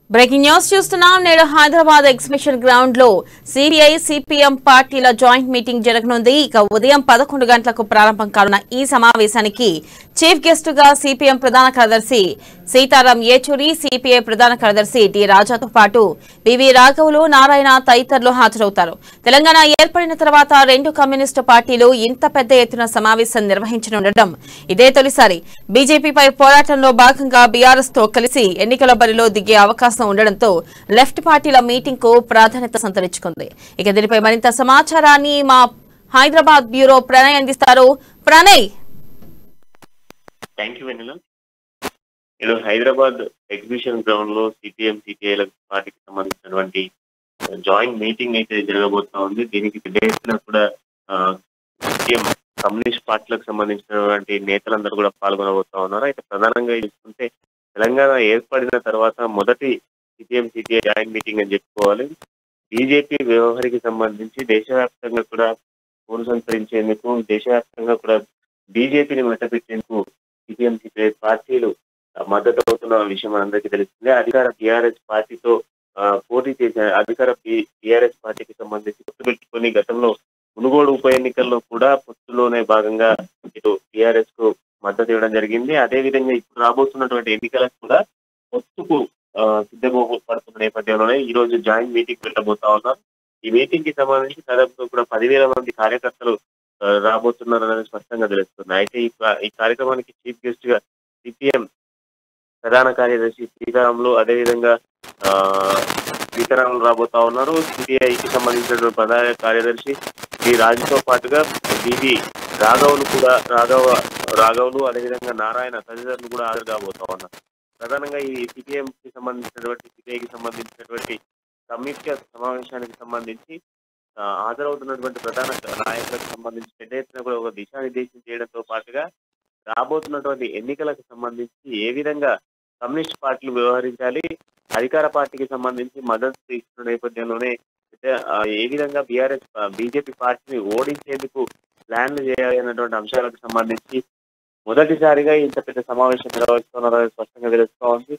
breaking news చూస్తున్నాం నేడు Hyderabad exhibition ground లో సిపిఐ సిపిఎం పార్టీల జాయింట్ మీటింగ్ జరగనుంది ఇక ఉదయం పదకొండు గంటలకు ప్రారంభం కానున్న ఈ సమావేశానికి చీఫ్ గెస్ట్ గా సిపిఎం ప్రధాన కార్యదర్శి సీతారాం ఏచూరి సిపిఐ ప్రధాన కార్యదర్శి డి రాజాతో పాటు బివి రాఘవులు నారాయణ తదితరులు హాజరవుతారు తెలంగాణ ఏర్పడిన తర్వాత రెండు కమ్యూనిస్టు పార్టీలు ఇంత పెద్ద ఎత్తున సమావేశం నిర్వహించనుండటం ఇదే తొలిసారి బీజేపీపై పోరాటంలో భాగంగా బీఆర్ఎస్ తో కలిసి ఎన్నికల బరిలో దిగే అవకాశం ఉండడంతో లెఫ్ట్ పార్టీల మీటింగ్ కు ప్రాధాన్యత సంతరించుకుంది ఇక దీనిపై మరింత సమాచారాన్ని మా హైదరాబాద్ బ్యూరో ప్రణయ్ అందిస్తారు ప్రణయ్ థ్యాంక్ యూ వెన్నెల నేను హైదరాబాద్ ఎగ్జిబిషన్ గ్రౌండ్ లో సిపిఎం సిపిఐల పార్టీకి సంబంధించినటువంటి జాయింట్ మీటింగ్ అయితే జరగబోతా ఉంది దీనికి పెద్ద ఎత్తున కూడా సిపిఎం కమ్యూనిస్ట్ పార్టీలకు సంబంధించినటువంటి నేతలందరూ కూడా పాల్గొనబోతా ఉన్నారు అయితే ప్రధానంగా చూసుకుంటే తెలంగాణ ఏర్పడిన తర్వాత మొదటి సిపిఎం సిపిఐ జాయింట్ మీటింగ్ అని చెప్పుకోవాలి బీజేపీ వ్యవహారికి సంబంధించి దేశవ్యాప్తంగా కూడా పోరు సంతరించేందుకు దేశవ్యాప్తంగా కూడా బీజేపీని మట్టపెట్టేందుకు సిపిఎం సిపిఐ పార్టీలు ఆ, మద్దతు అవుతున్న విషయం మనందరికీ తెలుస్తుంది అధికార టిఆర్ఎస్ పార్టీతో ఆ, పోటీ చేసిన అధికార టిఆర్ఎస్ పార్టీకి సంబంధించి పొత్తు పెట్టుకుని గతంలో మునుగోడు ఉప ఎన్నికల్లో కూడా పొత్తులోనే భాగంగా ఇటు టిఆర్ఎస్ కు మద్దతు ఇవ్వడం జరిగింది అదే విధంగా ఇప్పుడు రాబోతున్నటువంటి ఎన్నికలకు కూడా పొత్తుకు ఆ, సిద్ధపడుతున్న నేపథ్యంలోనే ఈ రోజు జాయింట్ మీటింగ్ పెట్టబోతా ఉన్నాం ఈ మీటింగ్ కి సంబంధించి దాదాపు కూడా పదివేల మంది కార్యకర్తలు ఆ, రాబోతున్నారు అనేది స్పష్టంగా తెలుస్తుంది అయితే ఈ కా- ఈ కార్యక్రమానికి చీఫ్ గెస్ట్ గా సిపిఎం ప్రధాన కార్యదర్శి సీతారాములు అదేవిధంగా ఆ, సీతారాములు రాబోతా ఉన్నారు సిపిఐకి సంబంధించిన ప్రధాన కార్యదర్శి శ్రీ రాజుతో పాటుగా బిబి రాఘవులు కూడా రాఘవ రాఘవులు అదేవిధంగా నారాయణ తదితరులు కూడా హాజరు కాబోతా ఉన్నారు ప్రధానంగా ఈ సిపిఎం కి సంబంధించినటువంటి సిపిఐకి సంబంధించినటువంటి సంయుక్త సమావేశానికి సంబంధించి ఆ, హాజరవుతున్నటువంటి ప్రధాన నాయకులకు సంబంధించి పెద్ద ఎత్తున కూడా ఒక దిశానిర్దేశం చేయడంతో పాటుగా రాబోతున్నటువంటి ఎన్నికలకు సంబంధించి ఏ విధంగా కమ్యూనిస్ట్ పార్టీలు వ్యవహరించాలి అధికార పార్టీకి సంబంధించి మద్దతు ఇస్తున్న నేపథ్యంలోనే అయితే, ఆ, ఏ విధంగా బీఆర్ఎస్ బీజేపీ పార్టీని ఓడించేందుకు ప్లాన్లు చేయాలి అన్నటువంటి అంశాలకు సంబంధించి మొదటిసారిగా ఇంత పెద్ద సమావేశం నిర్వహిస్తున్నారని స్పష్టంగా తెలుస్తూ ఉంది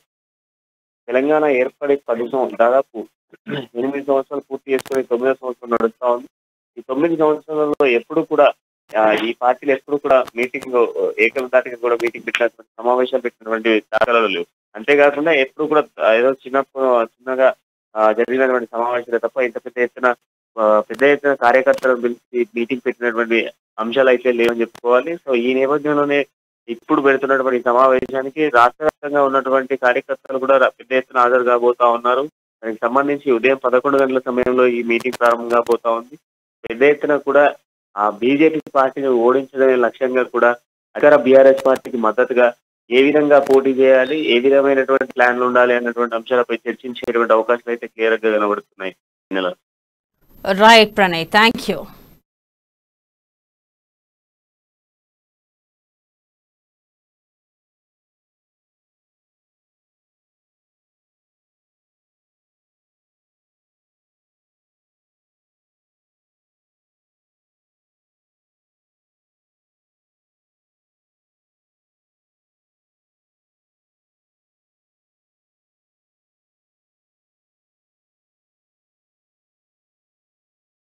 తెలంగాణ ఏర్పడి పది సంవ- దాదాపు ఎనిమిది సంవత్సరాలు పూర్తి చేసుకుని తొమ్మిదో సంవత్సరం నడుస్తా ఉంది ఈ తొమ్మిది సంవత్సరాలలో ఎప్పుడు కూడా ఆ, ఈ పార్టీలు ఎప్పుడు కూడా మీటింగ్ ఏకదాటిగా కూడా మీటింగ్ పెట్టినటువంటి సమావేశాలు పెట్టినటువంటి దాఖలాలు లేవు అంతేకాకుండా ఎప్పుడు కూడా ఆ, ఏదో చిన్నప్పుడు చిన్నగా ఆ, జరిగినటువంటి సమావేశాలు తప్ప ఇంత పెద్ద ఎత్తున ఆ, పెద్ద ఎత్తున కార్యకర్తలను పిలిచి మీటింగ్ పెట్టినటువంటి అంశాలు అయితే లేవని చెప్పుకోవాలి సో ఈ నేపథ్యంలోనే ఇప్పుడు పెడుతున్నటువంటి ఈ సమావేశానికి రాష్ట్ర వ్యాప్తంగా ఉన్నటువంటి కార్యకర్తలు కూడా రా- పెద్ద ఎత్తున హాజరు కాబోతా ఉన్నారు దానికి సంబంధించి ఉదయం పదకొండు గంటల సమయంలో ఈ మీటింగ్ ప్రారంభం కాబోతా ఉంది పెద్ద ఎత్తున కూడా ఆ బీజేపీ పార్టీని ఓడించడమే లక్ష్యంగా కూడా అధికార బీఆర్ఎస్ పార్టీకి మద్దతుగా ఏ విధంగా పోటీ చేయాలి ఏ విధమైనటువంటి ప్లాన్లు ఉండాలి అన్నటువంటి అంశాలపై చర్చించేటువంటి అవకాశాలు అయితే క్లియర్ గా కనబడుతున్నాయి ఈ నెల రైట్ ప్రణయ్ థ్యాంక్ యూ